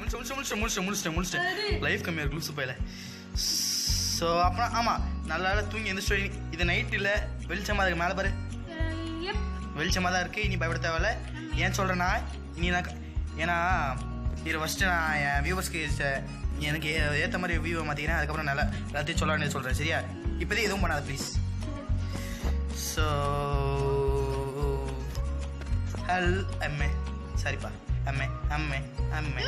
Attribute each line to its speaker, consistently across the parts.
Speaker 1: முடிச்சிட்டேன் முடிச்சிட்டேன் முடிச்சிட்டேன் முடிச்சிட்டேன் முடிச்சிட்டேன் லைஃப் கம்மியாக இருக்கு லூசு பையில ஸோ அப்புறம் ஆமாம் நல்லா நல்லா தூங்கி எந்திரிச்சு இது நைட் இல்லை வெளிச்சமாக இருக்கு மேலே பாரு
Speaker 2: எப்
Speaker 1: வெளிச்சமாக தான் இருக்குது இனி பயப்பட தேவையில்ல ஏன் சொல்கிறேன்னா இனி நான் க- ஏன்னா இது ஃபஸ்ட்டு நான் என் வியூவர்ஸ்க்கு எனக்கு ஏ- ஏத்த மாதிரி வியூவை மாற்றிக்கிறேன் அதுக்கப்புறம் நல்லா எல்லாத்தையும் சொல்லலாம்னு சொல்கிறேன் சரியா இப்போதைக்கு எதுவும் பண்ணாத ப்ளீஸ் ஸோ ஹல் அம்மே சரிப்பா அம்மே அம்மே அம்மே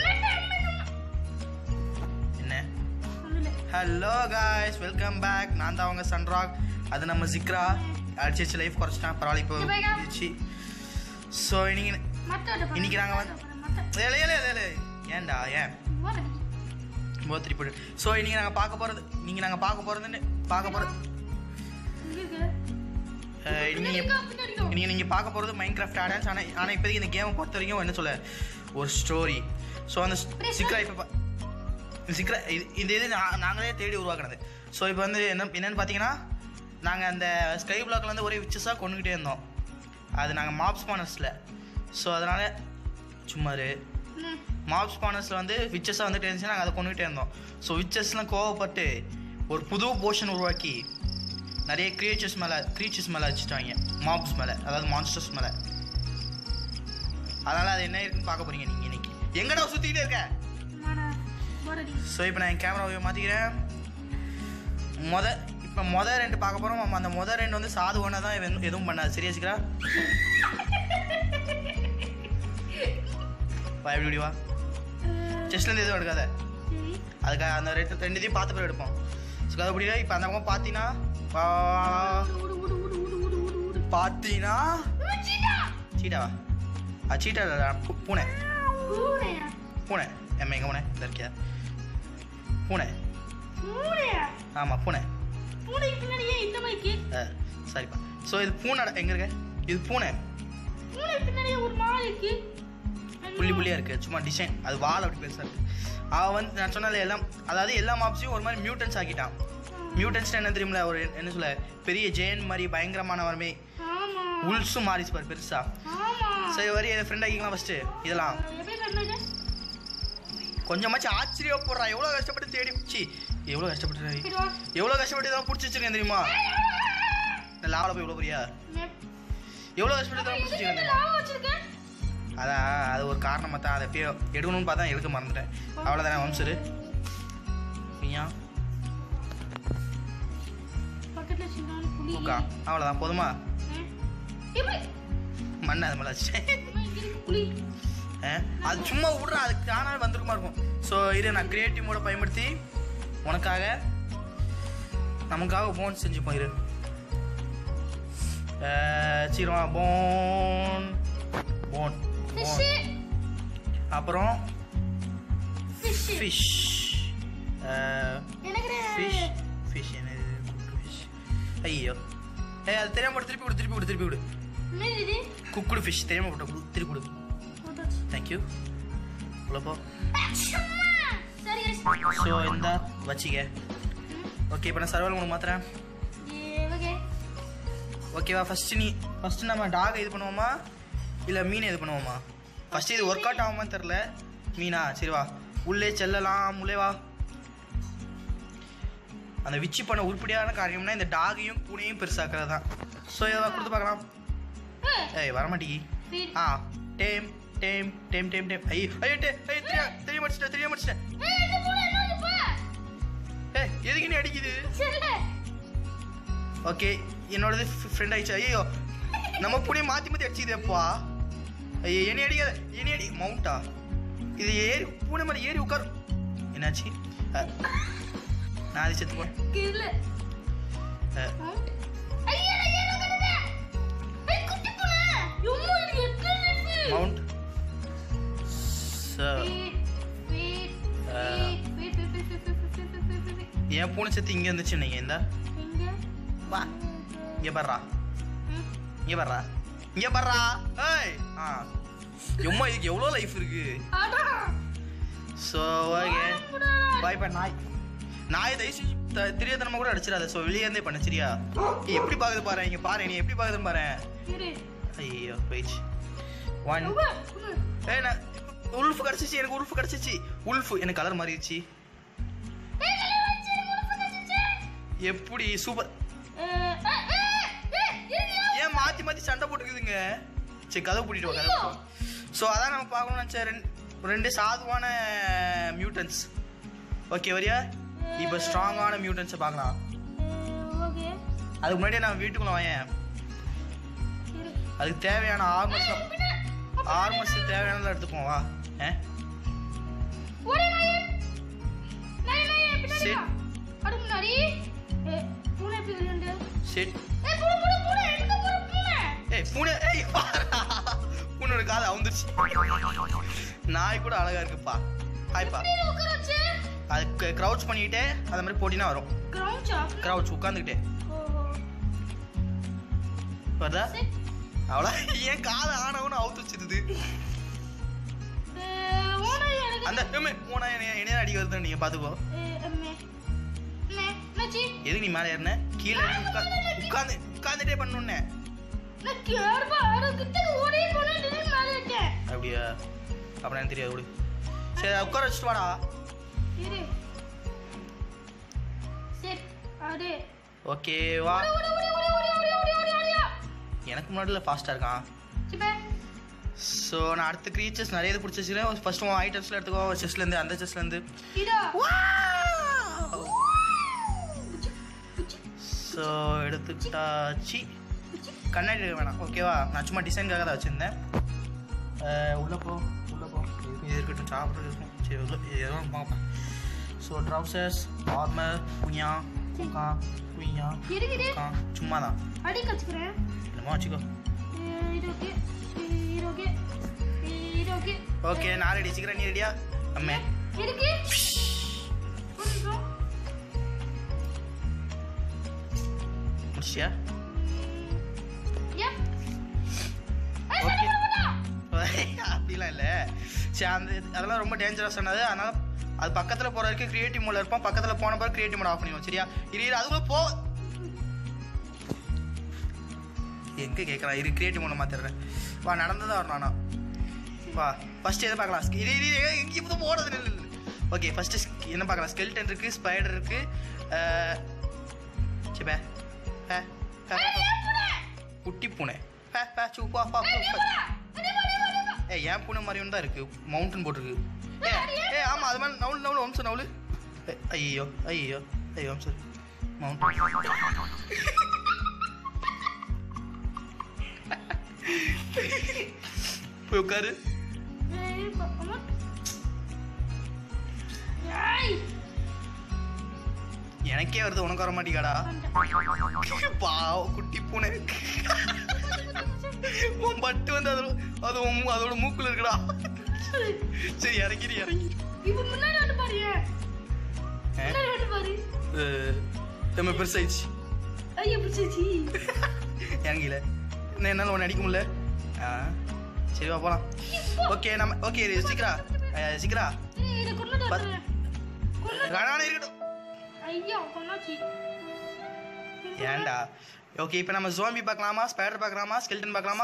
Speaker 1: என்ன
Speaker 2: ஒண்ணுல
Speaker 1: ஹலோ காய்ஸ் வெல்கம் பேக் நான் தான் அவங்க சன்ராக் அது நம்ம ஜிக்ரா அடிச்சு லைஃப் குறைச்சிட்டான் பரவாயில்ல இப்போ
Speaker 2: இங்க பாருங்க.
Speaker 1: இருந்துச்சு ஸோ இன்னைக்கு
Speaker 2: மத்த
Speaker 1: இன்னைக்கு நாங்க வந்து-
Speaker 2: மத்த
Speaker 1: ஏலே ஏலே ஏலே, ஏலே ஏன்டா ஏன்
Speaker 2: போறடி
Speaker 1: போத்திரி போட்டு ஸோ இன்னைக்கு நாங்கள் பார்க்க போகிறது நீங்கள் நாங்கள் பார்க்க போகிறதுன்னு பார்க்க போகிறது
Speaker 2: இங்க இருக்கு
Speaker 1: இன்னைக்கு
Speaker 2: பின்னாடி இருக்கா, பின்னாடி இருக்கா.
Speaker 1: இன்னைக்கு நீங்கள் பார்க்க போகிறது மைண்ட் கிராஃப்ட் ஆடான்ஸ் ஆனால் ஆனால் இப்போதைக்கு இந்த கேமை பொறுத்த வரைக்கும் என்ன சொல்ல ஒரு ஸ்டோரி ஸோ அந்த சிக்ரா இப்போ சிக்ரா இது இந்த இது நா- நாங்களே தேடி உருவாக்குனது ஸோ இப்போ வந்து என்ன என்னன்னு பார்த்தீங்கன்னா நாங்கள் அந்த ஸ்கை பிளாக்ல இருந்து ஒரே விச்சஸாக கொண்டுக்கிட்டே இருந்தோம் அது நாங்கள் மாப் ஸ்பானர்ஸில் ஸோ அதனால் சும்மா இரு.
Speaker 2: ம்.
Speaker 1: மாப் ஸ்பானர்ஸில் வந்து விச்சஸாக வந்துட்டு இருந்துச்சு நாங்கள் அதை கொண்டுகிட்டே இருந்தோம் ஸோ விச்சஸ்லாம் கோவப்பட்டு ஒரு புது போர்ஷன் உருவாக்கி நிறைய கிரியேச்சர்ஸ் மேலே க்ரீச்சர்ஸ் மேலே வச்சுட்டாங்க மாப்ஸ் மேலே அதாவது மான்ஸ்டர்ஸ் மேலே அதனால் அது என்ன இருக்குன்னு பார்க்க போறீங்க நீங்கள் இன்னைக்கு எங்கடா சுற்றிக்கிட்டே இருக்க
Speaker 2: நானா போறடி
Speaker 1: ஸோ இப்போ நான் என் கேமராவை மாற்றிக்கிறேன் மொத இப்போ மொத ரெண்டு பார்க்க போகிறோம் அந்த மொத ரெண்டு வந்து சாதுவான தான் எதுவும் எதுவும் பண்ணாது சரியா சிக்கரா வா எப்படி இப்படி வா செஸ்ட்லேருந்து எதுவும் எடுக்காத
Speaker 2: சரி
Speaker 1: அதுக்காக அந்த ரெண்டு ரெண்டுத்தையும் பார்த்து போய் எடுப்போம் ஸோ அது அப்படின்னா இப்போ அந்த பக்கம் பார்த்தீங்கன்னா வா,
Speaker 2: ஓடு ஓடு ஓடு ஓடு ஓடு ஓடு ஓடு
Speaker 1: பார்த்தீங்கன்னா
Speaker 2: சீட்டா
Speaker 1: சீட்டாவா ஆ சீட்டா இல்லைடா, பூ- பூனை
Speaker 2: பூனையா
Speaker 1: பூனை எம்ம எங்கே பூனை இந்த இருக்கியா பூனை
Speaker 2: பூனையா
Speaker 1: ஆமாம் பூனை
Speaker 2: பூனைக்கு பின்னாடி ஏன் இந்த மைக்கு
Speaker 1: ஆ சரிப்பா ஸோ இது பூனை எங்கே இருக்க இது பூனை
Speaker 2: பூனைக்கு பின்னாடி ஒரு மால் இருக்கு
Speaker 1: புள்ளி புள்ளியாக இருக்குது சும்மா டிசைன் அது வால் அப்படி பெருசாக இருக்குது அவன் வந்து நான் சொன்னால எல்லாம் அதாவது எல்லா மாப்ஸையும் ஒரு மாதிரி மியூட்டன்ஸ் ஆக்கிட்டான் மியூட்டன்ஸ் என்ன தெரியுமில ஒரு என்ன சொல்ல பெரிய ஜெயன் மாதிரி பயங்கரமானவருமே
Speaker 2: ஆமா
Speaker 1: உல்ஸும் மாறிச்சு பாரு பெருசா
Speaker 2: ஆமா
Speaker 1: சரி வரி என் ஃப்ரெண்ட் ஆக்கிக்கலாம் ஃபஸ்ட்டு இதெல்லாம்
Speaker 2: எப்படி கண்டது
Speaker 1: கொஞ்சமாச்சும் ஆச்சரியப்படுறா எவ்வளோ கஷ்டப்பட்டு தேடி சி எவ்வளோ கஷ்டப்பட்டு
Speaker 2: சரி வா
Speaker 1: எவ்வளோ கஷ்டப்பட்டு இதெல்லாம் பிடிச்சி வச்சிருக்கேன் தெரியுமா இந்த லாவில் போய் இவ்வளோ புரியா எவ்வளோ கஷ்டப்பட்டு இதெல்லாம் பிடிச்சி வச்சிருக்கேன் தெரியுமா
Speaker 2: லாபம் வச்சிருக்கேன்
Speaker 1: அதான் அது ஒரு காரணமாக தான் அதை எப்பயோ எடுக்கணும்னு பார்த்தா எடுக்க மறந்துட்டேன் அவ்வளோதானே வம்சரு ஏன்
Speaker 2: பக்கத்துல சின்ன புலி
Speaker 1: ஓகா அவ்வளோதான் போதுமா
Speaker 2: ம். எப்படி
Speaker 1: மண்ணை அது மேலே வச்சுட்டேன்
Speaker 2: அம்மா, இங்க இருக்கு புலி
Speaker 1: ஆ, அது சும்மா விட்றா அதுக்கு தானாக வந்திருக்குமா இருக்கும் ஸோ இரு நான் கிரியேட்டிவ் மோட பயன்படுத்தி உனக்காக நமக்காக போன் செஞ்சுப்போம் இரு ஆ, சீக்கிரமா போன் போன்
Speaker 2: ஃபிஷ்
Speaker 1: போன் அப்புறம்
Speaker 2: ஃபிஷ்
Speaker 1: ஃபிஷ்
Speaker 2: எனக்கு
Speaker 1: ஃபிஷ் ஃபிஷ் என்னது ஃபிஷ் ஐயோ ஏய் அது தெரியாம போடு, திருப்பி கொடு திருப்பி கொடு திருப்பி கொடு
Speaker 2: என்னது இது
Speaker 1: குக்குடு ஃபிஷ் தெரியாம போட்டு கொடு திருப்பி கொடு
Speaker 2: போட்டாச்சு.
Speaker 1: தேங்க்யூ உள்ள போ
Speaker 2: சும்மா. சரி guys.
Speaker 1: ஸோ இந்த வச்சிக்க ஓகே இப்போ நான் சர்வல் உனக்கு மாத்துறேன்
Speaker 2: ஏ, okay.
Speaker 1: ஓகேவா ஃபஸ்ட்டு நீ ஃபஸ்ட்டு நம்ம டாக் இது பண்ணுவோமா இல்லை மீனை இது பண்ணுவோமா ஃபஸ்ட்டு இது ஒர்க் அவுட் ஆகுமான்னு தெரில மீனா சரி வா உள்ளே செல்லலாம் உள்ளே வா அந்த விச்சி பண்ண உருப்படியான காரியம்னா இந்த டாகையும் பூனையும் பெருசாக்குறது தான் ஸோ இதை கொடுத்து பார்க்கலாம்
Speaker 2: ஏய்,
Speaker 1: ஏய் வரமாட்டி
Speaker 2: feed.
Speaker 1: ஆ damn damn damn damn damn ஐயோ ஐயோ டே ஐயோ தெரியா தெரிய முடிச்சிட்டேன் தெரிய முடிச்சிட்டேன்
Speaker 2: ஏய், இந்த பூனை என்னது இப்ப?
Speaker 1: ஏய் எதுக்கு நீ அடிக்குது
Speaker 2: சொல்லு.
Speaker 1: ஓகே என்னோடது ஃப்ரெண்ட் ஆயிடுச்சு ஐயோ நம்ம புனிய மாற்றி மாற்றி அடிச்சுதேப்பா ஐயோ என்னை அடிக்காத என்னை அடி மவுண்டா இது ஏறி பூனை மேலே ஏறி உட்காரு என்னாச்சு அஹ், நான் அது செத்து போனேன்
Speaker 2: கில்லு.
Speaker 1: அஹ்,
Speaker 2: மவுண்ட். ஐயா, நான் ஏன் உட்காருது? ஏய், குட்டி பூனை. எம்மா, இது எத்தனை இருக்கு?
Speaker 1: மவுண்ட் So,
Speaker 2: Feed, feed,
Speaker 1: ஆ.
Speaker 2: feed, feed, feed, feed, feed, feed, feed, feed, feed, feed, feed.
Speaker 1: என் பூனை செத்து இங்கே இருந்துச்சு நீங்கள் இந்த
Speaker 2: எங்க?
Speaker 1: வா இங்கே பர்றா
Speaker 2: ம்.
Speaker 1: இங்கே பர்றா இங்கே பர்றா ஏய் ஆ எம்மா இதுக்கு எவ்வளோ லைஃப் இருக்கு
Speaker 2: அடா.
Speaker 1: ஸோ ஓகே
Speaker 2: வாங்கடா.
Speaker 1: பாய் பாய் நாய் நாய் தயவு செஞ்சு த- தெரியாதனமா கூட அடிச்சிடாத ஸோ வெளியே இருந்தே பண்ண சரியா நீ எப்படி பாக்குது பாரு இங்க பாரு நீ எப்படி பாக்குதுன்னு பாரு
Speaker 2: இரு.
Speaker 1: ஐயோ போயிடுச்சு ஒன்
Speaker 2: எவ்வளவு? ம்.
Speaker 1: ஏய் நான் உல்ஃப் கிடச்சிச்சு எனக்கு உல்ஃப் கிடச்சிச்சு உல்ஃப் எனக்கு கலர் மாறிடுச்சு
Speaker 2: ஏய், கல்யாணம் ஆச்சு, எனக்கு ஒரு பொண்ணு ஆச்சுச்சு.
Speaker 1: எப்படி சூப்பர்
Speaker 2: ஏய், ஏய், ஏய், ஏய், இருங்க.
Speaker 1: ஏன் மாற்றி மாற்றி சண்டை போட்டுக்குதுங்க சரி கதவு பூட்டிட்டு வா கதவு ஸோ அதான் நம்ம பார்க்கணும்னு நினச்சேன் ரெண்டு ரெண்டு சாதுவான மியூட்டன்ஸ் ஓகே வரியா இப்போ ஸ்ட்ராங்கான மியூட்டன்ஸை பார்க்கலாம்
Speaker 2: ஏய், ஓகே.
Speaker 1: அதுக்கு முன்னாடியே நான் வீட்டுக்குள்ள வாயேன்
Speaker 2: இரு.
Speaker 1: அதுக்கு தேவையான ஆர்மர்ஸ்
Speaker 2: பின்ன,
Speaker 1: ஆர்மர்ஸ் தேவையானதெல்லாம் எடுத்துப்போம் வா ஏ
Speaker 2: ஓடு நாயே. நாயே, நாயே, பின்னாடி
Speaker 1: சரி.
Speaker 2: வா. அதுக்கு முன்னாடி ஏய், பூனை எப்படி விளையாண்டு?
Speaker 1: சரி
Speaker 2: ஏய், பூனை, பூனை, பூனை, எங்க போற பூனை?
Speaker 1: ஏய் பூனை ஏய் பாருடா. பூனோட காது அவுந்துருச்சு நாய் கூட அழகா இருக்குப்பா ஹாய்ப்பா
Speaker 2: எப்படி இதை உட்கார வச்சு?
Speaker 1: அதுக்கு க்ரௌச் பண்ணிக்கிட்டே அந்த மாதிரி போட்டினா வரும்
Speaker 2: கிரவுண்டா?
Speaker 1: க்ரௌச் உட்காந்துக்கிட்டே
Speaker 2: ஓஹோ.
Speaker 1: வருதா
Speaker 2: சரி.
Speaker 1: அவ்வளோ ஏன் காதை ஆனவனு அவுத்து வச்சிருது
Speaker 2: ஏய், ஓனை எனக்கு-
Speaker 1: அந்த ஏமே பூனை என்ன என்ன அடி வருதுன்னு நீங்க பாத்துக்கோ
Speaker 2: ஏய், அம்மே. அம்மே, என்னாச்சு?
Speaker 1: எதுக்கு நீ மேலே ஏறின கீழே இறங்கி உட்கா உட்காந்து உட்காந்துட்டே பண்ணணுன்னே
Speaker 2: நான் கேர்பா, அது கிட்டக்கு ஓடியே போனேன், திடீர்னு மேலே இருக்கேன்.
Speaker 1: அப்படியா அப்படி எனக்கு தெரியாது விடு சரி உட்கார வச்சுட்டு வாடா
Speaker 2: இரு. சரி, அடு.
Speaker 1: ஓகே வா
Speaker 2: ஓடு, ஓடு, ஓடு, ஓடு, ஓடு, ஓடு, ஓடு, ஓடு, ஓடியா.
Speaker 1: எனக்கு முன்னாடியில் ஃபாஸ்ட்டாக இருக்கான்
Speaker 2: சிப்பே.
Speaker 1: ஸோ நான் அடுத்த க்ரீச்சர்ஸ் நிறைய இது பிடிச்சி வச்சுக்கிறேன் ஃபர்ஸ்ட் உன் ஐட்டம்ஸில் எடுத்துக்கோ செஸ்லேருந்து அந்த செஸ்லேருந்து
Speaker 2: இதா.
Speaker 1: ஸோ எடுத்துக்கிட்டாச்சு கண்ணாடி எடுக்க வேணாம் ஓகேவா நான் சும்மா டிசைனுக்காக தான் வச்சுருந்தேன் உள்ளே போ உள்ளே போ இது இருக்கட்டும் சாப்பிட்றது இருக்கும் சரி உள்ள ஏதோ பார்ப்பேன் ஸோ ட்ரௌசர்ஸ் ஆர்மர் குய்யா குக்கா குய்யா
Speaker 2: இரு, இரு.
Speaker 1: குக்கா சும்மா தான்
Speaker 2: அடி கச்சுக்கிறேன்.
Speaker 1: என்னமோ வச்சுக்கோ
Speaker 2: ஏய், இது okay. இது okay. இது okay.
Speaker 1: ஓகே நான் ரெடி சீக்கிரம் நீ ரெடியா அம்மே
Speaker 2: இருக்கு. ஒரு நிமிஷம்.
Speaker 1: முடிச்சியா
Speaker 2: ஏன்? ஏய்,
Speaker 1: Okay.
Speaker 2: வேண்டாம், வேண்டாம்.
Speaker 1: அப்படிலாம் இல்லை சரி அந்த இது- அதெல்லாம் ரொம்ப டேஞ்சரஸ் ஆனது அதனால அது பக்கத்தில் போகிற வரைக்கும் கிரியேட்டிவ் மோடில் இருப்போம் பக்கத்தில் போன பிறகு கிரியேட்டிவ் மோட் ஆஃப் பண்ணிடுவோம் சரியா இரு இரு அதுக்குள்ள போ எங்கே கேட்குறான் இரு கிரியேட்டிவ் மோட மாற்றிடுறேன் வா நடந்ததா வரணும் ஆனால் வா ஃபர்ஸ்ட் எதை பார்க்கலாம் Sk- இரு இரு இரு இங்கே இப்போ போடுறது இல்லை இல்லை ஓகே ஃபஸ்ட்டு என்ன பார்க்கலாம் ஸ்கெல்டன் இருக்குது ஸ்பைடர் இருக்குது சரி பே பே, பே, பே, பே. குட்டி பூனை பே பே சூ பா பா பா, பா ஏய் என் பூனை மாதிரியும் தான் இருக்கு மவுண்டன் போட்டிருக்கு ஏ ஏ ஆமா அது மாதிரி நவுல் நவுல் வம்சம் நவுல் ஐயோ ஐயோ ஐயோ வம்சம் மவுண்டன் போய் உட்காரு
Speaker 2: ஏய், பா- அம்மா. ஏய்,
Speaker 1: எனக்கே வருது உனக்கு வர மாட்டேங்காடா
Speaker 2: வந்துட்டேன்.
Speaker 1: பாவ குட்டி பூனை உன் பட்டு வந்து அதோட அது உன் மூ- அதோட மூக்குல இருக்குடா சரி இறங்கிடு இறங்கிடு
Speaker 2: இப்ப முன்னாடி வந்து பாரு ஏன்? முன்னாடி வந்து பாரு
Speaker 1: நம்ம பெருசாயிடுச்சு
Speaker 2: ஐயா பிடிச்சி
Speaker 1: இறங்கில என்ன என்னால் ஒன்று அடிக்க முடியல ஆ சரி வா போகலாம் ஓகே நம்ம ஓகே சீக்கிரா அஹ், சீக்கிரா
Speaker 2: இதை கொண்டு
Speaker 1: பத்-
Speaker 2: வந்துடுறேன். கொண்டு
Speaker 1: வேணானே இருக்கட்டும்
Speaker 2: ஐயா கொண்டாச்சி
Speaker 1: ஏன்டா ஓகே இப்போ நம்ம ஜோம்பி பார்க்கலாமா ஸ்பைடர் பார்க்கலாமா ஸ்கெல்டன் பார்க்கலாமா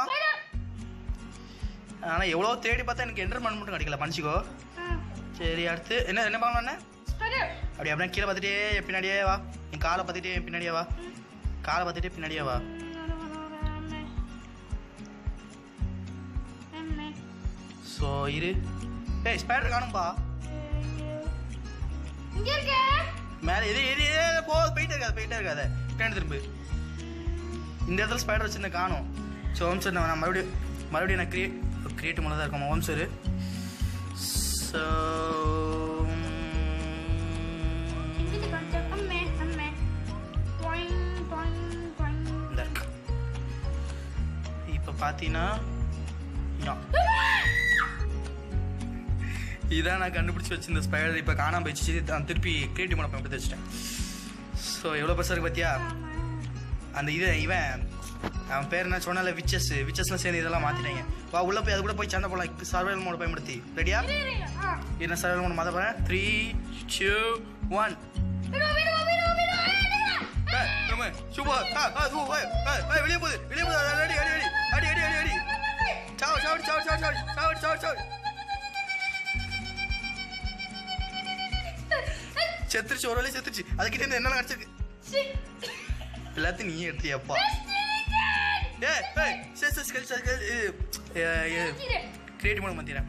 Speaker 1: ஆனால் எவ்வளோ தேடி பார்த்தா எனக்கு என்டர்மெண்ட் மட்டும் கிடைக்கல மன்னிச்சிக்கோ சரி அடுத்து என்ன என்ன பார்க்கலாம் என்ன
Speaker 2: ஸ்பைடர்
Speaker 1: அப்படி அப்படியே கீழே பார்த்துட்டே என் பின்னாடியே வா என் காலை பார்த்துட்டே என் பின்னாடியே வா காலை பார்த்துட்டே பின்னாடியே வா ஸோ இரு ஏய் ஸ்பைடர் காணும்பா
Speaker 2: இங்க இருக்க
Speaker 1: மேலே எது எது எது போ போயிட்டே இருக்காது போயிட்டே இருக்காது பின்னாடி திரும்பு இந்த இடத்துல ஸ்பைடர் வச்சிருந்த காணும் ஸோ ஓம் சார் நான் மறுபடியும் மறுபடியும் நான் கிரியேட் கிரியேட் பண்ண தான் இருக்கோம் ஓம் சார் ஸோ
Speaker 2: இங்கிட்டு காமிச்சா அம்மே அம்மே டாயின் டாயின் டாயின்
Speaker 1: இந்த இருக்கு இப்போ பார்த்தீங்கன்னா யா. இதான் நான் கண்டுபிடிச்சி வச்சிருந்த ஸ்பைடர் இப்போ காணாம போயிடுச்சு நான் திருப்பி கிரியேட்டிவ் பண்ண எடுத்து வச்சிட்டேன் ஸோ எவ்வளோ பெருசாக இருக்கு பார்த்தியா அந்த இது இவன் அவன் பேர் என்ன சொன்னால விச்சஸ் விச்சஸ்லாம் சேர்ந்து இதெல்லாம் மாற்றிட்டாங்க வா உள்ளே போய் அது கூட போய் சண்டை போடலாம் சர்வைவல் மோட பயன்படுத்தி ரெடியா
Speaker 2: இரு இரு ஆ
Speaker 1: என்ன சர்வைவல் மோட மாற்ற போகிறேன் த்ரீ டூ ஒன்
Speaker 2: விடு விடு விடு விடு
Speaker 1: சூப்பர் வெளியே போகுது வெளியே போகுது அடி அடி அடி அடி அடி அடி அடி சாவு சாவடி சாவடி சாவடி சாவடி சாவடி சாவடி சாவடி செத்துருச்சு ஒரு வேலையை செத்துருச்சு அதுக்கிட்ட இருந்து என்னெல்லாம் கிடைச்சிருக்கு
Speaker 2: சி
Speaker 1: எல்லாத்தையும் நீ எடுத்தியாப்பா
Speaker 2: வெஸ்ட்
Speaker 1: ஏய் ஏய் சரி சரி சரி சரி கிரியேட்டிவ் பண்ண மாட்டேன்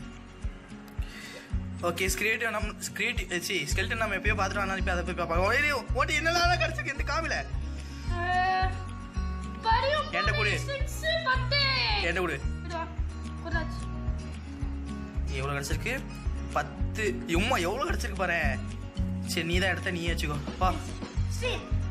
Speaker 1: ஓகே கிரியேட்டிவ் நம்ம கிரியேட்டிவ் சி ஸ்கெல்டன் நம்ம எப்பயோ பார்த்துட்டு வந்தாலும் இப்போ அதை போய் பார்ப்போம் ஓடி ஓடி என்னெல்லாம் கிடைச்சிருக்கு இந்த காமில
Speaker 2: பரியும்
Speaker 1: என்கிட்ட கொடு.
Speaker 2: சிக்ஸ் பத்து
Speaker 1: என்கிட்ட கொடு
Speaker 2: இதோ, கொண்டாச்சு.
Speaker 1: எவ்வளோ கிடைச்சிருக்கு பத்து எம்மா எவ்வளோ கிடைச்சிருக்கு பாரு சரி நீ தான் எடுத்த நீ வச்சுக்கோ பா
Speaker 2: சி,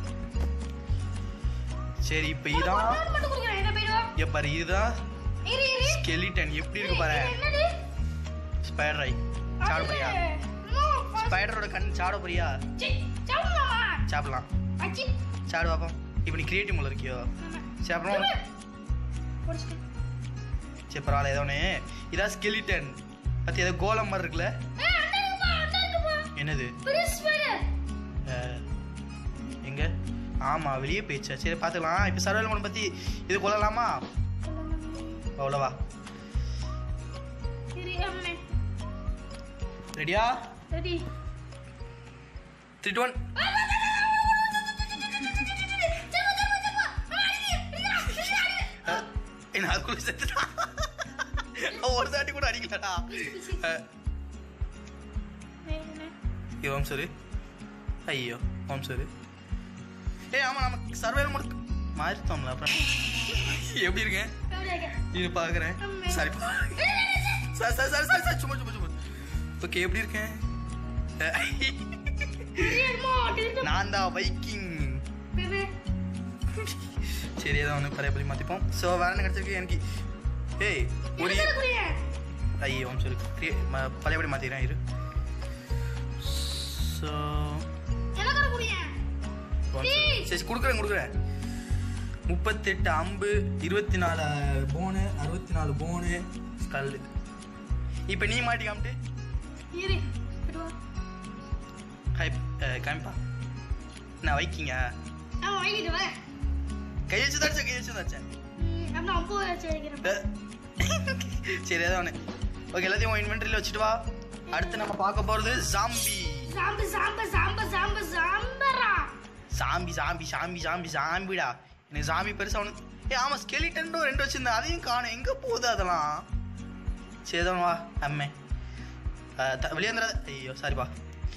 Speaker 1: சரி இப்போ
Speaker 2: ஒரு
Speaker 1: இதான்
Speaker 2: கொண்டாடு மட்டும் கொடுக்குறேன், என்ன போயிடு வா.
Speaker 1: இங்க பாரு இதுதான்
Speaker 2: இரு, இரு.
Speaker 1: ஸ்கெலிட்டன் எப்படி இருக்கு பாரு
Speaker 2: இது என்னது?
Speaker 1: ஸ்பைடர் ஐ சாட போறியா
Speaker 2: அது, இன்னும் first-
Speaker 1: ஸ்பைடரோட கண் சாட போறியா
Speaker 2: சி, சாப்பிடலாமா?
Speaker 1: சாப்பிடலாம்
Speaker 2: அச்சி.
Speaker 1: சாடு பாப்போம் இப்போ நீ கிரியேட்டிவ் முள்ள இருக்கியோ சரி அப்புறம்
Speaker 2: பொரிச்சிட்டு.
Speaker 1: சரி பரவாயில்ல ஏதோ ஒன்று இதான் ஸ்கெலிட்டன் பத்தி ஏதோ கோலம் மாதிரி இருக்குல்ல
Speaker 2: ஏய், அண்ணா இருக்குப்பா, அண்ணா இருக்குப்பா.
Speaker 1: என்னது
Speaker 2: பெரிய spider.
Speaker 1: அஹ், எங்க ஆமா வெளியே போயிடுச்சா சரி பார்த்துக்கலாம் இப்போ சர்வேல் மோட் பத்தி இது கொள்ளலாமா அவ்வளோவா
Speaker 2: இரு, அம்மே.
Speaker 1: ரெடியா
Speaker 2: ரெடி.
Speaker 1: த்ரீ டூ ஒன் என்ன அதுக்குள்ள செத்துட்டான் அவன் ஒரு தாட்டி கூட அடிக்கலடா அஹ், ஐயோ ஓம் சரி ஐயோ ஓம் சரி ஏய் ஆமா நமக்கு சர்வேல் மோட் மாறித்தோம்ல அப்புறம் எப்படி இருக்கேன் இது பார்க்குறேன் சரி sir sir sir sir sir சும்மா சும்மா சும்மா ஓகே எப்படி இருக்கேன் நான் தான் வைக்கிங் சரி ஏதோ ஒன்று பழையபடி மாற்றிப்போம் ஸோ வேற என்ன கிடச்சிருக்கு எனக்கு ஏய் ஒரு ஐயோ ஒன்று சொல்லி கிரியே ம- பழையபடி மாற்றிக்கிறேன் இரு ஸோ சரி கொடுக்குறேன் கொடுக்குறேன் முப்பத்தெட்டு அம்பு இருபத்தி நாலு போனு அறுபத்தி நாலு போனு ஸ்கல் இப்போ நீ மாட்டி காமிட்டு ஹை காமிப்பா நான் வைக்கிங்க கை வச்சு தாச்சேன் கை வச்சு தாச்சேன் சரி ஏதோ ஒன்று ஓகே எல்லாத்தையும் உன் இன்வென்ட்ரியில் வச்சுட்டு வா அடுத்து நம்ம பார்க்க போகிறது ஜாம்பி
Speaker 2: சாம்பு சாம்பு சாம்பு சாம்பு சாம்பரா
Speaker 1: சாம்பி சாம்பி சாம்பி சாம்பி சாம்பிடா எனக்கு சாமி பெருசா ஒன்று ஏ ஆமாம் ஸ்கெலிட்டன் ரெண்டு வச்சிருந்தேன் அதையும் காணும் எங்கே போகுது அதெல்லாம் சரி ஏதோ ஒன்று வா அம்மே அஹ், த- வெளியே வந்துடாத ஐயோ சாரிப்பா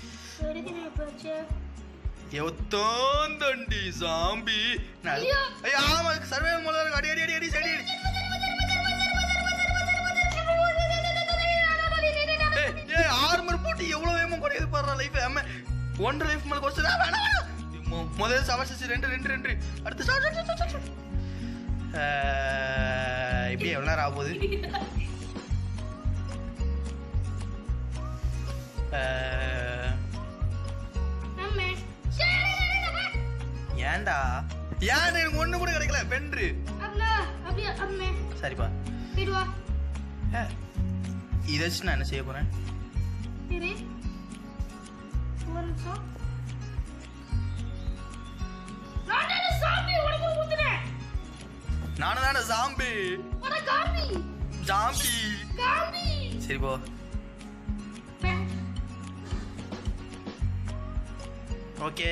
Speaker 1: எத்தோந்தண்டி சாம்பி நான்
Speaker 2: ஐயோ.
Speaker 1: ஐயோ ஆமா சர்வே மூலம் அடி அடி அடி அடி சடி அடி ஏய் ஏய் ஆர்மர் போட்டு எவ்வளவு வேகமா குறையுது பாரு லைஃப் அம்மா ஒன்றரை லைஃப் மேல கொஸ்டின் வேணாம் வேணாம் மொ- முதல்ல சவர்சஸ் ரெண்டு ரெண்டு ரெண்டு அடுத்து ஸ்டார்ட் ஸ்டார்ட் ஸ்டார்ட் ஸ்டார்ட் இப்படி எவ்வளோ நேரம் ஆக போகுது அஹ், ஏன்டா ஏன் எனக்கு ஒண்ணு கூட கிடைக்கல வென்று சரிப்பா ஏ, இதை வச்சு நான் என்ன செய்ய போறேன் நானும் தானே ஜாம்பி ஜாம்பி சரி போ ஓகே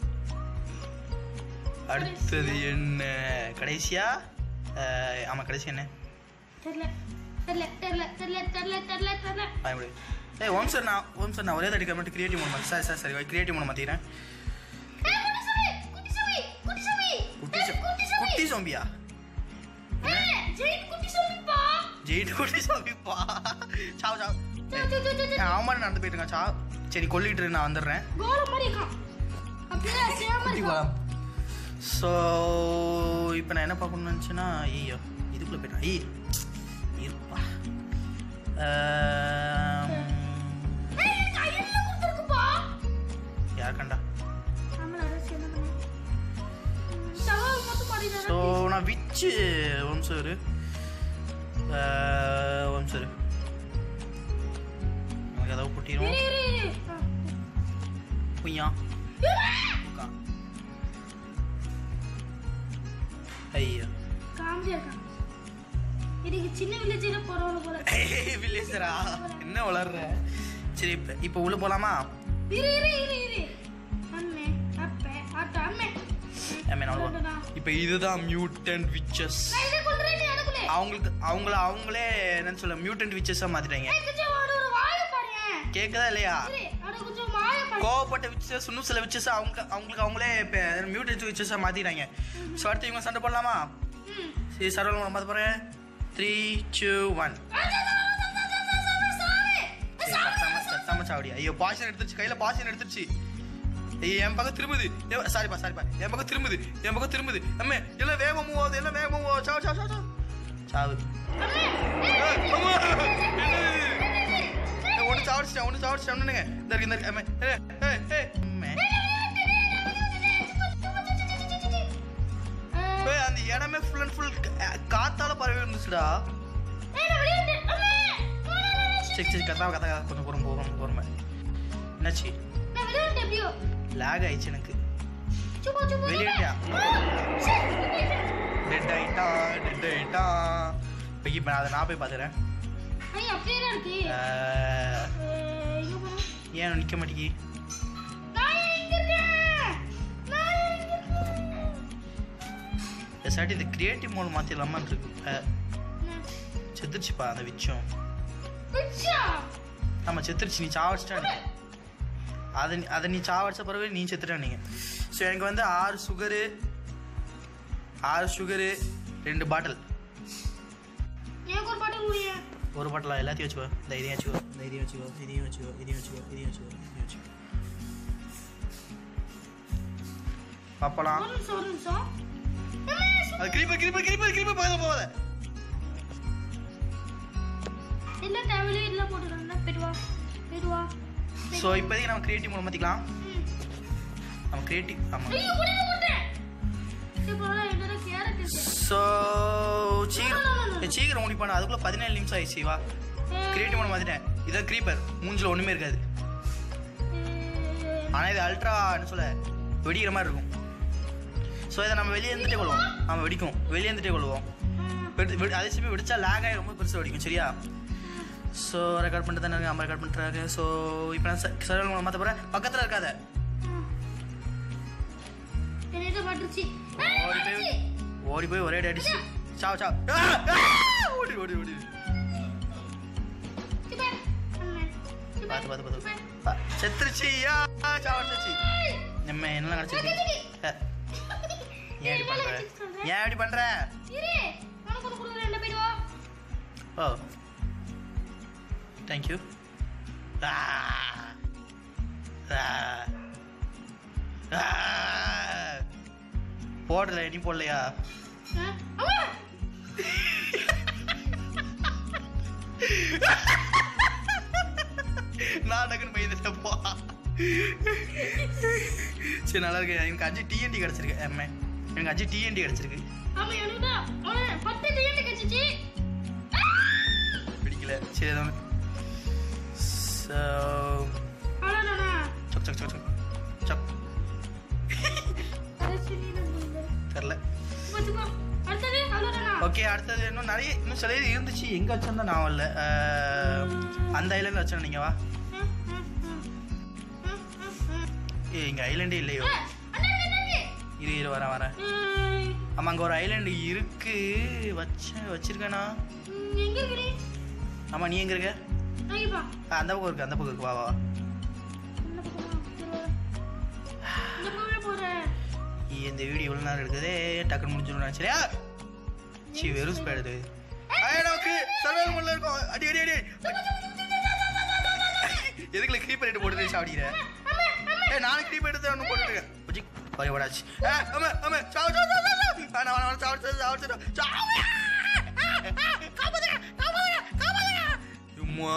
Speaker 1: அடுத்தது என்ன கடைசியா அஹ், ஆமா கடைசி என்ன
Speaker 2: தெரியல தெரியல தெரியல தெரியல தெரியல தெரியல தெரியல
Speaker 1: பயப்படு ஏய் ஓம் சார் நான் ஓம் சார் நான் ஒரே தடிக்க மட்டும் கிரியேட்டிவ் மூணு சார் சார் சரி கிரியேட்டிவ் மூணு மாற்றிக்கிறேன்
Speaker 2: ஏய், குட்டி சுமி, குட்டி சுமி, குட்டி சுமி.
Speaker 1: குட்டி
Speaker 2: ஏய்,
Speaker 1: சோ-
Speaker 2: குட்டி சுமி.
Speaker 1: குட்டி சோம்பியா
Speaker 2: ஏய், ஜெயின் குட்டி சுமிப்பா.
Speaker 1: ஜெயிட்டு குட்டி சோம்பிப்பா சாவு சாவு
Speaker 2: சே, சே, சே, சே, சே.
Speaker 1: அவன் மாதிரி நடந்து போயிட்டு இருக்கான் சாவு சரி கொல்லிட்டு இரு, நான் வந்துடுறேன்
Speaker 2: கோலம் மாதிரி இருக்கான். அப்படியே அசையாம
Speaker 1: குட்டி
Speaker 2: இருக்கான்.
Speaker 1: குளம் ஸோ இப்போ நான் என்ன பார்க்கணும்னு நினச்சேன்னா ஐயோ இதுக்குள்ளே போயிட்டேன் ஐய் இருப்பா ஆம்,
Speaker 2: ஏய், எனக்கு கையில கொடுத்திருக்குப்பா.
Speaker 1: யார் கண்டா
Speaker 2: ஆமாடா, அதை சேர்ந்து பண்ணு. ம், சவால் மட்டும் பாடினாதான்
Speaker 1: ஸோ நான் witch one sir one sir எனக்கு ஏதாவது குட்டிடும்
Speaker 2: இரு, இரு, இரு. ஆ.
Speaker 1: குய்யா
Speaker 2: இரு.
Speaker 1: ஐயா
Speaker 2: காமெடியா இருக்கான். இதுக்கு சின்ன வில்லேஜில பரவாயில்ல போல
Speaker 1: வில்லேஜரா என்ன வளர்ற சரி இப்போ இப்போ உள்ள போலாமா
Speaker 2: இரு இரு இரு இரு
Speaker 1: அவ்வளோ இப்போ இதுதான் மியூட்டன்ட் விச்சஸ்
Speaker 2: நான் இதை கொல்றேன் நீ அதுக்குள்ளே
Speaker 1: அவங்களுக்கு அவங்கள அவங்களே என்னன்னு சொல்ல மியூட்டன்ட் விச்சஸாக மாத்திட்டாங்க
Speaker 2: ஏய் கொஞ்சம் ஒரு ஒரு வாயை பாருங்க
Speaker 1: கேட்குதா இல்லையா
Speaker 2: சரி அட கொஞ்சம் வாயை பாருங்க
Speaker 1: கோவப்பட்ட விச்சஸ் இன்னும் சில விச்சஸ் அவங்க அவங்களுக்கு அவங்களே மியூட்டன்ட் விச்சஸாக மாத்திட்டாங்க ஸோ அடுத்து இவங்க சண்டை போடலாமா
Speaker 2: ம்
Speaker 1: சரி சரவண பார்த்து போகிறேன் த்ரீ டூ ஒன் சத்தம சாவடி ஐயோ பாஷன் எடுத்துருச்சு கையில பாஷன் எடுத்துருச்சு ஐயோ என் பக்கம் திரும்புது ஏ, சாரிப்பா சாரிப்பா என் பக்கம் திரும்புது என் பக்கம் திரும்புது அம்மே எல்லாம் வேகமா மூவ் ஆகுது எல்லாம் வேகமா மூவ் ஆகுது சாவு சாவு சாவு சாவு ஏய், அம்மா, என்னது இது? ஏய், ஒண்ணு சாவடிச்சிட்டேன் ஒண்ணு சாவடிச்சிட்டேன் ஒண்ணுங்க இந்த இருக்கு இந்த இருக்கு அம்மே ஏய், ஏய், ஏய், அம்மே. ஏய், அந்த இடமே ஃபுல் அண்ட் ஃபுல் காத்தால பரவி இருந்துச்சுடா சரி சரி கத்தா கத்தா கத்தா கொஞ்சம் பொறுமை பொறுமை பொறுமை என்னாச்சு லேக் ஆயிடுச்சு எனக்கு வெளியிட்டியா டெட் ஆயிட்டான் டெட் ஆயிட்டான் இப்போ இப்போ நான் அதை நான் போய் பார்த்துக்கிறேன் ஏன் நிற்க மாட்டேங்கி சாட்டி இந்த கிரியேட்டிவ் மோட் மாற்றிடலாமான் இருக்கு அஹ், செத்துருச்சுப்பா அந்த விச்சம் ஆமாம் செத்துருச்சு நீ சாவடிச்சிட்டா நீ அதை நீ- அதை நீ சாவடிச்ச பிறகு நீ செத்துட்டா நீங்கள் ஸோ எனக்கு வந்து ஆறு சுகரு ஆறு சுகரு ரெண்டு பாட்டில்
Speaker 2: எனக்கு ஒரு பாட்டு முடிய
Speaker 1: ஒரு பாட்டிலா எல்லாத்தையும் வச்சுக்கோ இந்த இதையும் வச்சுக்கோ இந்த இதையும் வச்சுக்கோ இதையும் வச்சுக்கோ இதையும் வச்சுக்கோ இதையும் வச்சுக்கோ இதையும் வச்சுக்கோ பார்ப்பலாம்
Speaker 2: ஒரு நிமிஷம் ஒரு நிமிஷம்
Speaker 1: அது கிரீப்பர் கிரீப்பர் கிரீப்பர் கிரீப்பர் பக்கத்தில் போகாத
Speaker 2: இல்ல தேவையில்லை இல்ல போட்டுருந்தா போயிட்டு வா போயிட்டு வா
Speaker 1: ஸோ இப்போதைக்கு நம்ம கிரியேட்டிவ் மூலம் மாற்றிக்கலாம்
Speaker 2: ம்.
Speaker 1: நம்ம கிரியேட்டிவ் ஆமாம்
Speaker 2: ஐயோ குடிக்க போட்டேன் இப்போ என்னோட கேரட் இருக்கு
Speaker 1: ஸோ சீக்கிரம் சீக்கிரம் முடிப்பான அதுக்குள்ளே பதினேழு நிமிஷம் ஆயிடுச்சு வா கிரியேட்டிவ் மூலம் மாற்றிட்டேன் இதான் கிரீப்பர் மூஞ்சில் ஒன்றுமே இருக்காது ஆனால் இது அல்ட்ரான்னு சொல்ல வெடிக்கிற மாதிரி இருக்கும் ஸோ இதை நம்ம வெளியே இருந்துட்டே கொள்வோம் ஆமாம் வெடிக்கும் வெளியே இருந்துட்டே கொள்வோம் வெடி வெடி அதே சமயம் வெடிச்சா லேக் ஆகி ரொம்ப பெருசாக வெடிக்கும் சரியா ஸோ ரெக்கார்ட் பண்ணிட்டு தானே அம்மா ரெக்கார்ட் பண்ணுறாங்க ஸோ இப்போ நான் சர்வல் மூலம் மாற்ற போகிறேன் பக்கத்தில் இருக்காத
Speaker 2: என்னிட்ட பட்டுருச்சு
Speaker 1: ஓடி போய் ஓடி போய் ஒரே அடி அடிச்சு சாவ் சாவ் ஆ! ஆ! ஓடி ஓடி ஓடி பார்த்து பார்த்து பார்த்து பா- செத்துருச்சு யா சாவடிச்சிருச்சு நம்ம என்ன கிடச்சிருக்கு ஏன் இப்படி பண்ற ஏன் இப்படி பண்ற
Speaker 2: இரு உனக்கு ஒன்று கொடுக்குறேன் என்ன போயிட்டு வா
Speaker 1: ஓ தேங்க்யூ போடல நீ போடலையா
Speaker 2: ஆ, அம்மா
Speaker 1: நான் டக்குன்னு பயந்துட்டேன் போ சரி நல்லா இருக்கு எனக்கு அஞ்சு டிஎன்டி கிடச்சிருக்கு எம்ஏ எனக்கு அஞ்சு டிஎன்டி கிடச்சிருக்கு
Speaker 2: ஆமா எனக்கு தான் அவன பத்து டிஎன்டி கச்சிச்சு
Speaker 1: பிடிக்கல சரி அதான் ஸோ
Speaker 2: அவ்வளோதானா
Speaker 1: சக் சக் சக் சக் சக்
Speaker 2: கடைசி நீ நம்ம
Speaker 1: தெரில
Speaker 2: வச்சுக்கோ அடுத்தது அவ்வளோதானா
Speaker 1: ஓகே அடுத்தது இன்னும் நிறைய இன்னும் சில இது இருந்துச்சு எங்கே வச்சிருந்தா நான் வரல அஹ், அந்த ஐலாண்டில் வச்சேன் நீங்கள் வா ஏ இங்கே ஐலாண்டே இல்லையோ இரு இரு வரேன் வரேன் ஆமாம் அங்கே ஒரு ஐலாண்டு இருக்கு வச்சேன் வச்சிருக்கேனா
Speaker 2: எங்க இருக்கிறீ
Speaker 1: ஆமாம் நீ எங்கே இருக்க
Speaker 2: ஐயப்பா
Speaker 1: ஆ, அந்த பக்கம் இருக்கு அந்த பக்கம் இருக்கு வா வா வா.
Speaker 2: இந்த பக்கமா சரி, வா. இந்த பக்கமே போறேன்
Speaker 1: ஈ, இந்த வீடியோ எவ்வளோ நேரம் எடுக்குதே டக்குன்னு முடிஞ்சிடும் நினச்சரியா சி வெறும் ஸ்பீட் எடுத்து ஐயா நமக்கு சர்வைவல் மோட்ல இருக்கும் அடி அடி அடி எதுக்குல க்ரீப் எடுத்து போட்டு சாப்பிடுற ஏ நானும் க்ரீப் எடுத்து ஒன்று போட்டுருக்கேன் புஜி பழைய ஓடாச்சு ஏ அம்மா அம்மா சாவு சாவு சாவு சாவு வேணாம் வேணாம் வேணாம் சாவு சாவு சாவு சாவு சாவு காப்பாத்துங்க காப்பாத்துங்க காப்பாத்துங்க சும்மா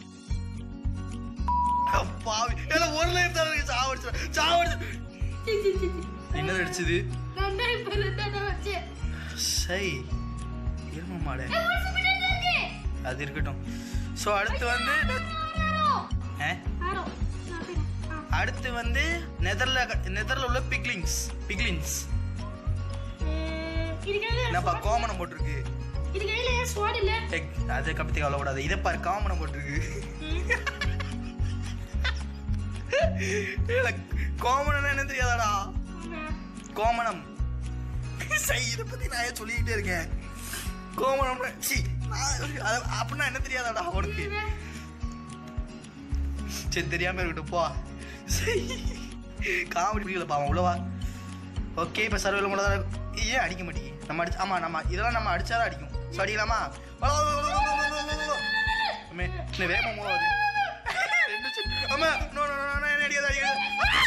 Speaker 1: பாவி எல்லாம் ஒரு லைஃப் தான் இருக்கு சாவடிச்சு சாவடிச்சு என்னது அடிச்சது
Speaker 2: நான் தான் இப்ப இருந்தா வச்சேன்
Speaker 1: சை இரும மாடு
Speaker 2: ஏய், ஒரு நிமிஷம் இருக்கு.
Speaker 1: அது இருக்கட்டும் ஸோ அடுத்து வந்து
Speaker 2: ஆரோ.
Speaker 1: ஆ?
Speaker 2: ஆரோ. நான் போயிடுறேன். ஆ.
Speaker 1: அடுத்து வந்து நெதர்ல நெதர்ல உள்ள பிக்லிங்ஸ் பிக்லிங்ஸ்
Speaker 2: ஏய், இது கையில
Speaker 1: என்னப்பா
Speaker 2: sword-
Speaker 1: கோமனம் போட்டிருக்கு
Speaker 2: இது கையில sword இல்ல.
Speaker 1: ஏய், அதை கப்பத்தி கவலைப்படாது இதை பாரு காமனம் போட்டிருக்கு
Speaker 2: ம்.
Speaker 1: இல்ல, கோமனம் என்ன தெரியாதாடா
Speaker 2: ஆமா.
Speaker 1: கோமனம் சரி இதை பத்தி நான் ஏன் சொல்லிக்கிட்டே இருக்கேன் கோமரம் சி அப்படின்னா என்ன தெரியாதாடா அவனுக்கு சரி தெரியாம இருக்கட்டும் போ சரி காமெடி பிடிக்கல பாவம் உள்ளவா ஓகே இப்போ சர்வேல மூலம் தான் ஏன் அடிக்க மாட்டேங்க நம்ம அடிச்சு ஆமா நம்ம இதெல்லாம் நம்ம அடிச்சாதான் அடிக்கும் ஸோ அடிக்கலாமா அம்மே, என்ன வேகமா மூலம் வருது ரெண்டு சி- அம்மா நோ நோ நோ நோ என்ன அடிக்காத அடிக்காத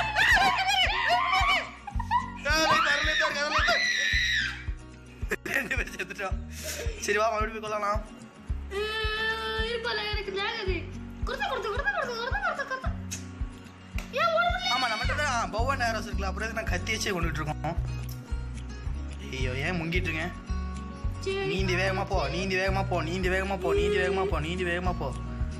Speaker 1: ஆ, லைட் ஆறு, லைட் ஆறு, கதவு லைட் ஆறு. ரெண்டு பேரும் செத்துட்டோம் சரி வா மறுபடியும் போய் கொள்ளலாம்
Speaker 2: இருப்பால எனக்கு லாகுது கொடுத்து கொடுத்து கொடுத்து கொடுத்து கொடுத்து கொடுத்து கொடுத்து ஏன் ஓட முடியல
Speaker 1: ஆமா நம்மகிட்ட தான் பவன் நேரம் இருக்குல்ல அப்புறம் எதுக்கு நான் கத்தி வச்சே கொண்டுட்டு இருக்கோம் ஐயோ ஏன் முங்கிட்டு இருக்கேன்
Speaker 2: சரி
Speaker 1: நீந்தி வேகமா போ நீந்தி வேகமா போ நீந்தி வேகமா போ நீந்தி வேகமா போ நீந்தி வேகமா போ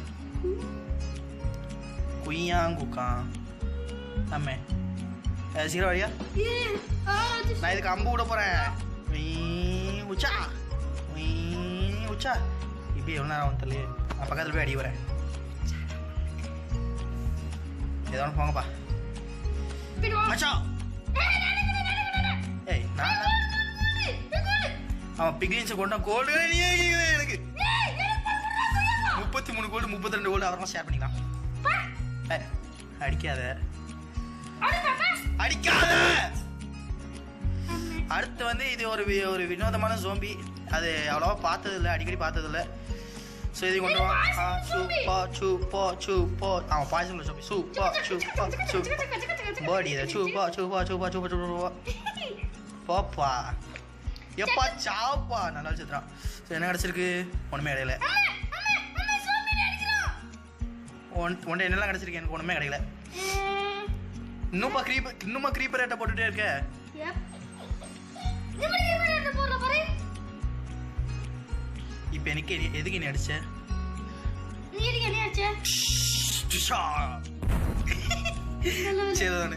Speaker 1: குய்யாங்குக்கா ஆமே அஹ் சீக்கிரம் வழியா
Speaker 2: ஏ ஆ அது
Speaker 1: நான் இதுக்கு அம்பு விட போறேன் உய், உச்சா உய், உச்சா இப்படி எவ்வளோ நேரம் வந்து தெரியல நான் பக்கத்தில் போய் அடி வரேன் ஏதோ ஒன்று போங்கப்பா
Speaker 2: பின் வா
Speaker 1: மச்சான் ஏய் நான் அவன் பிக்லின்ஸை கொண்டா கோல்டு எனக்கு முப்பத்தி மூணு கோல்டு முப்பத்தி ரெண்டு கோல்டு அவரெல்லாம் ஷேர் பண்ணிக்கலாம் ஏய், அடிக்காத அடிக்காத அடுத்து வந்து இது ஒரு வி- ஒரு வினோதமான ஜோம்பி அது அவ்வளோவா பார்த்தது இல்லை அடிக்கடி பார்த்தது இல்லை ஸோ இது கொண்டு வா ஆ சூ பா சூ போ சூ போ அவன் பாய்சன் ஜோம்பி சூ பா சூ பா சூ பாடி இதை சூ பா சூ பா சூ பா சூ பா சூ பா போப்பா எப்பா சாப்பா நல்லா வச்சுருக்கான் ஸோ என்ன கிடச்சிருக்கு ஒன்றுமே கிடைக்கல ஒன் ஒன்றை என்னெல்லாம் கிடச்சிருக்கு எனக்கு ஒன்றுமே கிடைக்கல இன்னும்ப்பா க்ரீப்பர் இன்னுமா க்ரீப்பர் ரேட்டை போட்டுட்டே இருக்க இப்போ எனக்கு எ- எதுக்கு நீ அடிச்ச சரி தானே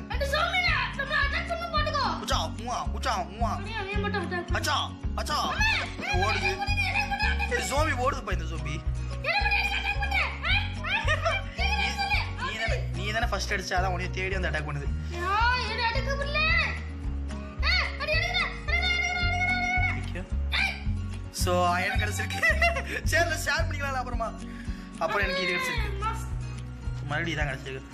Speaker 1: உச்சா உவா உச்சா உவா அச்சா அச்சா ஓடுது சரி ஜோம்பி ஓடுதுப்பா இந்த ஜோம்பி நீ தானே நீ தானே ஃபர்ஸ்ட் அடிச்சா அதான் உன்னைய தேடி வந்து அட்டாக் பண்ணுது ஸோ எனக்கு கிடைச்சிருக்கு சரி ஷேர் பண்ணிக்கலாம் அப்புறமா அப்புறம் எனக்கு இது கிடைச்சிருக்கு மறுபடியும் தான் கிடைச்சிருக்கு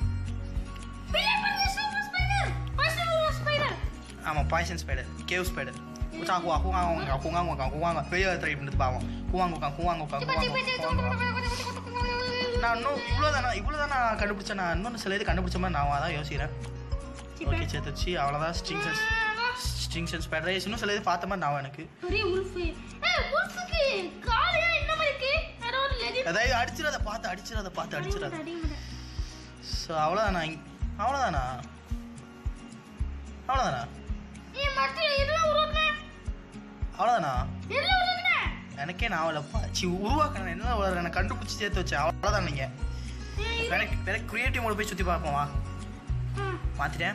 Speaker 1: ஆமாம் பாய்சன் ஸ்பைடர் கேவ் ஸ்பைடர் உச்சா ஹுவா ஹுவாங்க ஹுவாங்க ஹுவாங்க வெளியே ட்ரை பண்ணுறது பாவம் ஹுவாங்க ஹுவாங்க ஹுவாங்க நான் இன்னும் இவ்வளோதானா இவ்வளோதான் நான் கண்டுபிடிச்சேன் நான் இன்னொன்று சில இது கண்டுபிடிச்ச மாதிரி நான் அதான் யோசிக்கிறேன் ஓகே சேர்த்துச்சு அவ்வளோதான் strings and strings and spider இன்னும் சில இது பார்த்த மாதிரி நான் எனக்கு
Speaker 2: பெரிய உல்ஃபு ஏய் உல்ஃபுக்கு காலையா இன்னும் இருக்கு யாரோ ஒரு லெஜெண்ட்
Speaker 1: அதாவது அடிச்சிடாத பார்த்து அடிச்சிடாத பார்த்து அடிச்சிடாத
Speaker 2: அடிமட
Speaker 1: ஸோ அவ்வளோதானா அவ்வளோதானா அவ்வளோதானா
Speaker 2: ஏய் மட்டி இதெல்லாம் உருவாக்குன
Speaker 1: அவ்வளோதானா
Speaker 2: இதெல்லாம் உருவாக்குன
Speaker 1: எனக்கே நான் அவ்வளோப்பா சி உருவாக்குறேன் என்ன வளர எனக்கு கண்டுபிடிச்சி சேர்த்து வச்சேன் அவ்வளோதான் நீங்கள்
Speaker 2: ஏய்
Speaker 1: எனக்கு எனக்கு க்ரியேட்டிவ் மோட் போய் சுற்றி பார்ப்போம் வா மாற்றிட்டேன்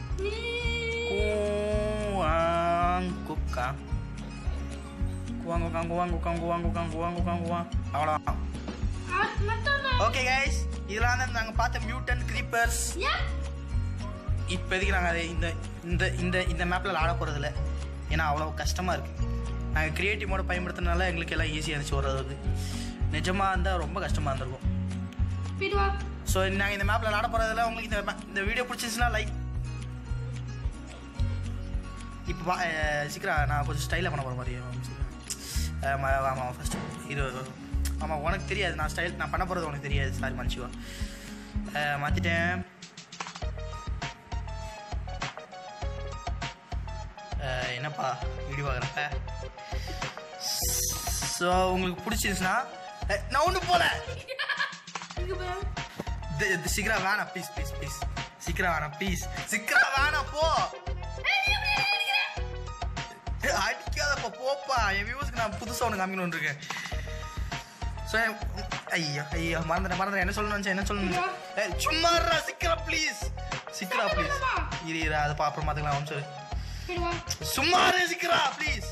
Speaker 1: குக்கா குவாங்க குவாங்க குவாங்க குவாங்க குவாங்க குவாங்க குவாங்க குவாங்க அவ்வளோதான் ஓகே கைஸ் இதெல்லாம் தான் நாங்கள் பார்த்த மியூட்டன் க்ரீப்பர்ஸ் இப்போதைக்கு நாங்கள் அதை இந்த இந்த இந்த இந்த மேப்பில் ஆட போகிறதில்ல ஏன்னா அவ்வளோ கஷ்டமாக இருக்குது நாங்கள் க்ரியேட்டிவ் மோட பயன்படுத்துறதுனால எங்களுக்கு எல்லாம் ஈஸியாக இருந்துச்சு வர்றது நிஜமாக இருந்தால் ரொம்ப கஷ்டமாக இருந்திருக்கும் ஸோ நாங்கள் இந்த மேப்பில் விளாட போகிறதுல உங்களுக்கு இந்த ma- இந்த வீடியோ பிடிச்சிருந்துச்சுன்னா லைக் இப்போ பா அஹ் சீக்கிரம் நான் கொஞ்சம் ஸ்டைலாக பண்ண போகிற மாதிரி ஆமாம் ஆமாம் ஃபஸ்ட்டு இது ஆமாம் உனக்கு தெரியாது நான் ஸ்டைல் நான் பண்ண போகிறது உனக்கு தெரியாது சாரி மன்னிச்சுவா மாற்றிட்டேன் என்னப்பா வீடியோ பார்க்குறப்ப ஸோ உங்களுக்கு பிடிச்சிருச்சுன்னா அஹ், நான் ஒன்றும் போல தி- தி- சீக்கிரம் வேணாம் ப்ளீஸ் ப்ளீஸ் ப்ளீஸ் சீக்கிரம் வேணாம் ப்ளீஸ் சீக்கிரம் வேணாம் போ ஏய், அடிக்காதப்பா போப்பா என் வியூஸ்க்கு நான் புதுசாக ஒன்று காமிக்கணும்னு இருக்கேன் ஸோ ஐயோ ஐயோ மறந்துட்டேன் மறந்துட்டேன் என்ன சொல்லணும்னு நினைச்சேன், என்ன சொல்லணும் ஏய், சும்மா இருடா, சீக்கிரம் ப்ளீஸ் சீக்கிரம் ப்ளீஸ் இரு இரு அதை பா- அப்புறம் பார்த்துக்கலாம் சொல்லு சும்மா இரு சீக்கிரம் ப்ளீஸ்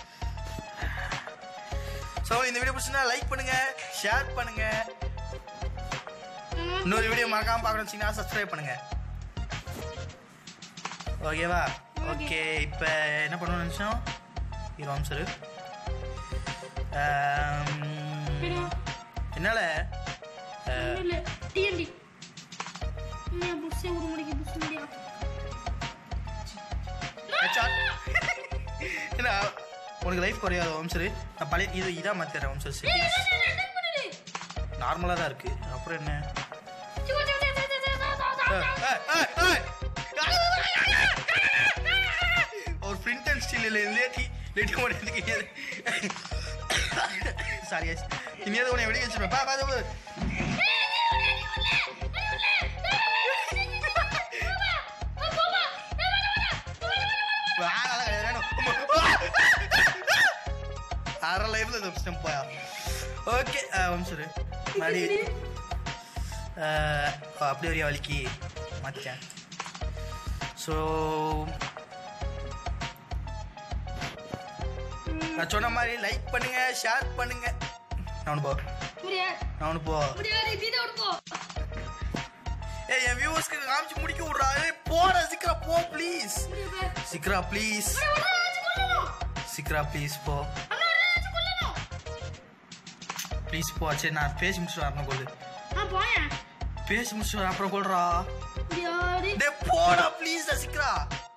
Speaker 1: ஸோ இந்த வீடியோ பிடிச்சிருந்தா லைக் பண்ணுங்க ஷேர் பண்ணுங்க இன்னொரு வீடியோ மறக்காம பார்க்கணும் வச்சீங்கன்னா சப்ஸ்கிரைப் பண்ணுங்க ஓகேவா ஓகே இப்போ என்ன பண்ணணும்னு நினச்சோம் ஹீரோம் சார்
Speaker 2: என்ன?
Speaker 1: என்னால்
Speaker 2: ஒண்ணும் இல்ல. TNT. இன்னும் புஷ்ஷே ஒரு மணிக்கு புஷ் முடியா?
Speaker 1: என்ன உனக்கு லைஃப் குறையாத வம்சரு நான் பழைய இது இதாக மாற்றிடுறேன் வம்சர்
Speaker 2: ஏய்,
Speaker 1: செட்டிங்ஸ்
Speaker 2: என்ன, என்ன, என்ன பண்ணுது?
Speaker 1: நார்மலாக தான் இருக்குது அப்புறம் என்ன
Speaker 2: சிவா, சிவா, சிவா, சிவா, சிவா, சிவா, சிவா, சிவா.
Speaker 1: ஏய், ஏய், ஏய். ஒரு பிரிண்ட் அண்ட் ஸ்டீல் லேட்டி லேட்டி உன எதுக்கு சாரி இனியாவது உன்னை வெடி வச்சிருப்பேன் பா பா பா. வா, அதெல்லாம் கிடையாது, வேணும். அரை லைஃப்ல தப்பிச்சிட்டேன் போயா ஓகே வம்சரு மறுபடி அஹ், அப்படி ஒரு வலிக்கு மாற்றிட்டேன் ஸோ நான் சொன்ன மாதிரி லைக் பண்ணுங்க ஷேர் பண்ணுங்க நான் ஒன்று போ
Speaker 2: முடியாது,
Speaker 1: நான் ஒன்று போ
Speaker 2: முடியாது, நீதான் உனக்கு போ.
Speaker 1: ஏய் என் வியூவர்ஸ்க்கு காமிச்சு முடிக்க விட்றா ஏய் போடா சீக்கிரம் போ ப்ளீஸ்
Speaker 2: முடியாது.
Speaker 1: சீக்கிரா ப்ளீஸ்
Speaker 2: அண்ணா, ஒரு நாள் ஆச்சு கொல்லணும்.
Speaker 1: சீக்கிரா ப்ளீஸ் போ
Speaker 2: அண்ணா, ஒரு நாள் ஆச்சு கொல்லணும்.
Speaker 1: ப்ளீஸ் போ சரி நான் பேசி முடிச்சுட்டு வரணும் கொள்ளு
Speaker 2: ஆ, போயேன்.
Speaker 1: பேசி முடிச்சுட்டு வரேன் அப்புறம் கொள்றா
Speaker 2: முடியாது.
Speaker 1: டே போடா ப்ளீஸ் சீக்கிரா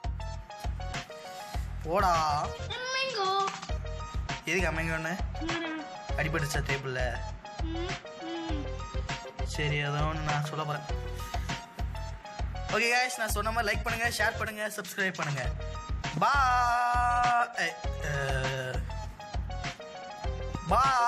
Speaker 1: போடா
Speaker 2: எம்மைங்கோ.
Speaker 1: எதுக்கு அமைங்கன்னு
Speaker 2: சும்மாடா.
Speaker 1: அடிபட்டுச்சா டேபிளில்
Speaker 2: ம், ம்.
Speaker 1: சரி ஏதோ ஒன்று நான் சொல்ல போகிறேன் ஓகே guys நான் சொன்ன மாதிரி லைக் பண்ணுங்க ஷேர் பண்ணுங்க சப்ஸ்கிரைப் பண்ணுங்க பா பா